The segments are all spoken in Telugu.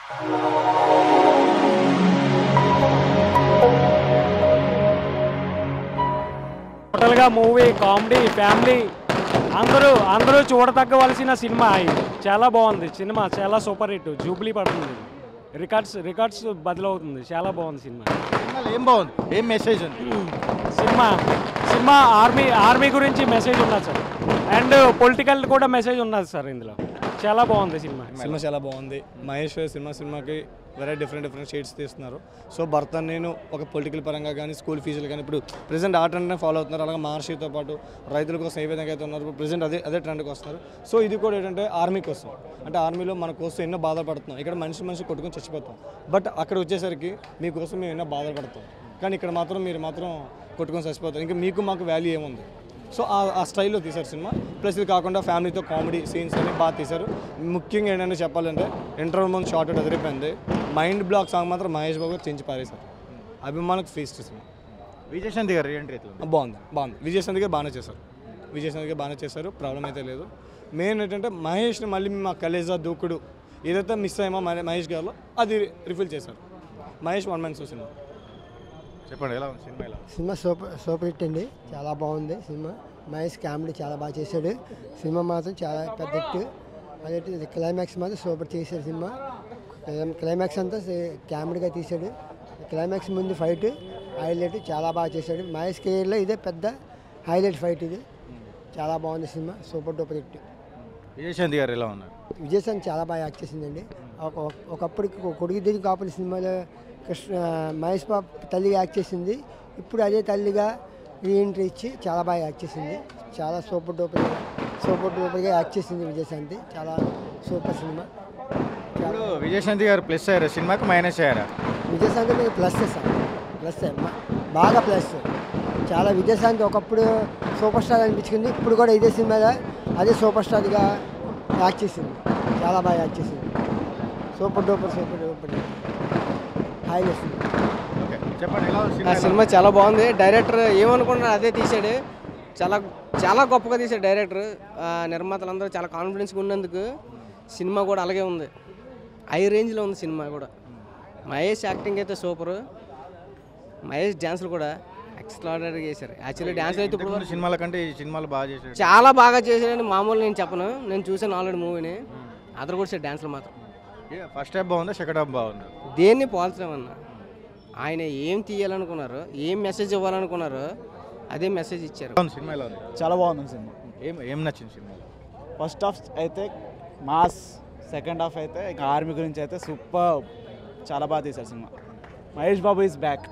టోటల్గా మూవీ కామెడీ ఫ్యామిలీ అందరూ అందరూ చూడతగ్గవలసిన సినిమా ఇది చాలా బాగుంది సినిమా చాలా సూపర్ హిట్ జూబ్లీ పడుతుంది రికార్డ్స్ రికార్డ్స్ బదులవుతుంది చాలా బాగుంది సినిమా సినిమాలో ఏం బాగుంది ఏం మెసేజ్ ఉంది సినిమా సినిమా ఆర్మీ ఆర్మీ గురించి మెసేజ్ ఉన్నది సార్ అండ్ పొలిటికల్ కూడా మెసేజ్ ఉన్నది సార్ ఇందులో చాలా బాగుంది సినిమా సినిమా చాలా బాగుంది మహేష్ సినిమా సినిమాకి వెరీ డిఫరెంట్ డిఫరెంట్ షేడ్స్ తీస్తున్నారు సో భర్త నేను ఒక పొలిటికల్ పరంగా కానీ స్కూల్ ఫీజులు కానీ ఇప్పుడు ప్రెసెంట్ ఆ ట్రెండ్నే ఫాలో అవుతున్నారు అలాగే మహర్షితో పాటు రైతుల కోసం ఏ విధంగా అయితే ఉన్నారు ప్రెసెంట్ అదే అదే ట్రెండ్కి వస్తున్నారు సో ఇది కూడా ఏంటంటే ఆర్మీ కోసం అంటే ఆర్మీలో మన కోసం ఎన్నో బాధలు పడుతున్నాం ఇక్కడ మనిషి మనిషి కొట్టుకొని చచ్చిపోతాం బట్ అక్కడ వచ్చేసరికి మీకోసం మేము ఎన్నో బాధలు పడతాం కానీ ఇక్కడ మాత్రం మీరు మాత్రం కొట్టుకొని చచ్చిపోతారు ఇంకా మీకు మాకు వాల్యూ ఏముంది సో ఆ ఆ స్టైల్లో తీశారు సినిమా ప్లస్ ఇది కాకుండా ఫ్యామిలీతో కామెడీ సీన్స్ అన్ని బాగా తీశారు ముఖ్యంగా ఏంటంటే చెప్పాలంటే ఇంటర్వ్యూ ముందు షార్ట్ అదిరిపోయింది మైండ్ బ్లాక్ సాంగ్ మాత్రం మహేష్ బాబు గారు చించి పారేశారు అభిమానులకు ఫీస్ట్ సినిమా విజయశాంతి గారు రీఎంట్రీ ఎట్లా ఉంది? బాగుంది బాగుంది విజయశాంతి గారు బాగానే చేశారు విజయశాంతి గారు బాగానే చేశారు ప్రాబ్లం అయితే లేదు మెయిన్ ఏంటంటే మహేష్ని మళ్ళీ మా కలేజా దూకుడు ఏదైతే మిస్ అయ్యామో మహే- మహేష్ గారిలో అది రిఫిల్ చేశారు Mahesh one man show cinema చెప్పండి ఎలా ఉంది సినిమా ఎలా ఉంది? సినిమా సూపర్ సూపర్ హిట్ అండి చాలా బాగుంది సినిమా మహేష్ కామెడీ చాలా బాగా చేశాడు సినిమా మాత్రం చాలా పెద్ద హిట్ అదే క్లైమాక్స్ మాత్రం సూపర్ చేశాడు సినిమా క్లైమ్- క్లైమాక్స్ అంతా సే- కామెడీగా తీశాడు క్లైమాక్స్ ముందు ఫైట్ హైలైట్ చాలా బాగా చేశాడు మహేష్ కెరీర్లో ఇదే పెద్ద హైలైట్ ఫైట్ ఇది చాలా బాగుంది cinema super duper hit Vijayashanti garu ఎలా ఉన్నారు విజయశాంతి చాలా బాగా యాక్ట్ చేసిందండి ఒక ఒకప్పుడు కొడుకు దిగి కాపుల సినిమాలో కృష్ణ మహేష్ బాబు తల్లిగా యాక్ట్ చేసింది ఇప్పుడు అదే తల్లిగా రీఎంట్రీ ఇచ్చి చాలా బాగా యాక్ట్ చేసింది చాలా సూపర్ డూపర్ సూపర్ డూపర్గా యాక్ట్ చేసింది విజయశాంతి చాలా సూపర్ సినిమా ఇప్పుడు విజయశాంతి గారు ప్లస్ అయ్యారా సినిమాకి మైనస్ అయ్యారా విజయశాంతి మీద ప్లస్ సార్ ప్లస్ బాగా ప్లస్ చాలా విజయశాంతి ఒకప్పుడు సూపర్ స్టార్ అనిపించుకుంది ఇప్పుడు కూడా ఇదే సినిమాలో అదే సూపర్ స్టార్గా యాక్ట్ చేసింది చాలా బాగా యాక్ట్ చేసింది సూపర్ డూపర్ సూపర్ డూపర్ హైలెస్ ఓకే చెప్పండి ఎలా ఉంది ఆ సినిమా ఎలా ఉంది? సినిమా చాలా బాగుంది డైరెక్టర్ ఏమనుకున్నాడు అదే తీసాడు చాలా చాలా గొప్పగా తీసాడు డైరెక్టర్ ఆ నిర్మాతలందరూ చాలా కాన్ఫిడెన్స్గా ఉన్నందుకు సినిమా కూడా అలాగే ఉంది హై రేంజ్లో ఉంది సినిమా కూడా మహేష్ యాక్టింగ్ అయితే సూపర్ మహేష్ డ్యాన్సులు కూడా ఎక్స్ట్రాడనరీ చేశారు యాక్చువల్లీ డ్యాన్స్ అయితే ఇప్పుడు ఇంతకుముందు సినిమాల కంటే ఈ సినిమాలు బాగా చేశాడు చాలా బాగా చేశాడని మామూలు నేను చెప్పను నేను చూసాను ఆల్రెడీ మూవీని అతను కూడా డ్యాన్సులు మాత్రం ఫస్ట్ హాఫ్ బాగుందా సెకండ్ హాఫ్ బాగుందా దేన్ని పోల్చలేమన్నా ఆయన ఏం తీయాలనుకున్నారు ఏం మెసేజ్ ఇవ్వాలనుకున్నారో అదే మెసేజ్ ఇచ్చారు ఎలా ఉంది సినిమా ఎలా ఉంది చాలా బాగుంది సినిమా ఏం ఏం నచ్చింది సినిమాలో ఫస్ట్ హాఫ్ అయితే మాస్ సెకండ్ హాఫ్ అయితే ఇంకా ఆర్మీ గురించి అయితే సూపర్ చాలా బాగా తీశారు cinema Mahesh Babu is back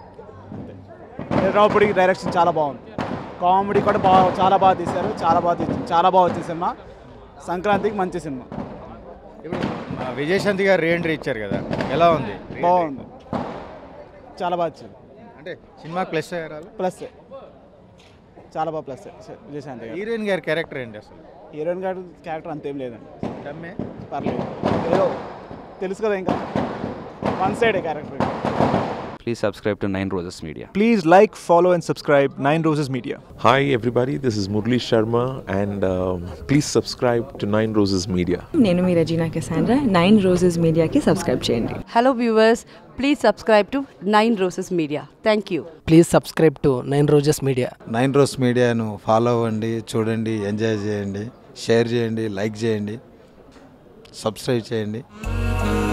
రావుపూడికి డైరెక్షన్ చాలా బాగుంది కామెడీ కూడా బాగా చాలా బాగా తీశారు చాలా బాగా తీసి చాలా బాగా వచ్చింది సినిమా సంక్రాంతికి మంచి సినిమా ఇప్పుడు ఆ, విజయశాంతి గారు రీఎంట్రీ ఇచ్చారు కదా ఎలా ఉంది బాగుంది చాలా బాగా వచ్చింది అంటే సినిమా ప్లస్ అయ్యారా ప్లస్ చాలా బాగా ప్లస్ విజయశాంతి గారు హీరోయిన్ గారి క్యారెక్టర్ ఏంటి అసలు హీరోయిన్ గారి క్యారెక్టర్ అంతేం లేదండి డమ్మే పర్లేదు ఏదో తెలుసు కదా ఇంకా వన్ సైడే character Please subscribe to Nine Roses Media. Please like, follow, and subscribe Nine Roses Media. Hi, everybody. This is Murli Sharma, and um, please subscribe to Nine Roses Media. నేను మీ రజీనా కెసాండ్రా నైన్ రోజెస్ మీడియాకి సబ్స్క్రైబ్ చేయండి hello viewers please subscribe to nine roses media thank you please subscribe to nine roses media nine rose మీడియాను ఫాలో అవ్వండి చూడండి ఎంజాయ్ చేయండి షేర్ చేయండి లైక్ చేయండి సబ్స్క్రైబ్ చేయండి